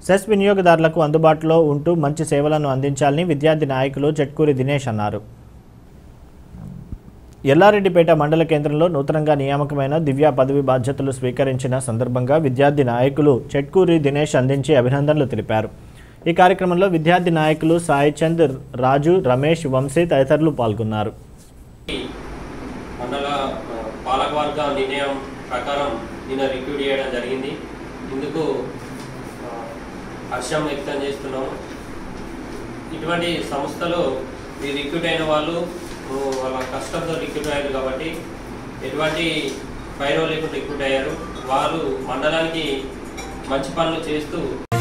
cess వినియోగదారులకు అందుబాటులో ఉంటూ మంచి సేవలను అందించాలని విద్యార్థి నాయకులు చెట్కూరి దినేష్ అన్నారు ఎల్లారెడ్డిపేట మండల కేంద్రంలో నూతనంగా నియామకమైన దివ్య పదవి బాధ్యతలు స్వీకరించిన సందర్భంగా విద్యార్థి నాయకులు చెట్కూరి దినేష్ అందించి అభినందనలు తెలిపారు ఈ కార్యక్రమంలో విద్యార్థి నాయకులు సాయి చంద్ రాజు రమేష్ వంశీ తదితరులు పాల్గొన్నారు మండల ఆ, పాలకవర్గ నిర్ణయం ప్రకారం నిన్న రిక్రూట్ చేయడం జరిగింది ఇందుకు ఆ, హర్షం వ్యక్తం చేస్తున్నాము ఇటువంటి సంస్థలో ఈ రిక్రూట్ అయిన వాళ్ళు ఓ, వాళ్ళ కష్టంతో రిక్రూట్ అయ్యారు కాబట్టి ఎటువంటి ఫైరో లేకుండా రిక్రూట్ అయ్యారు వారు మండలానికి మంచి పనులు చేస్తూ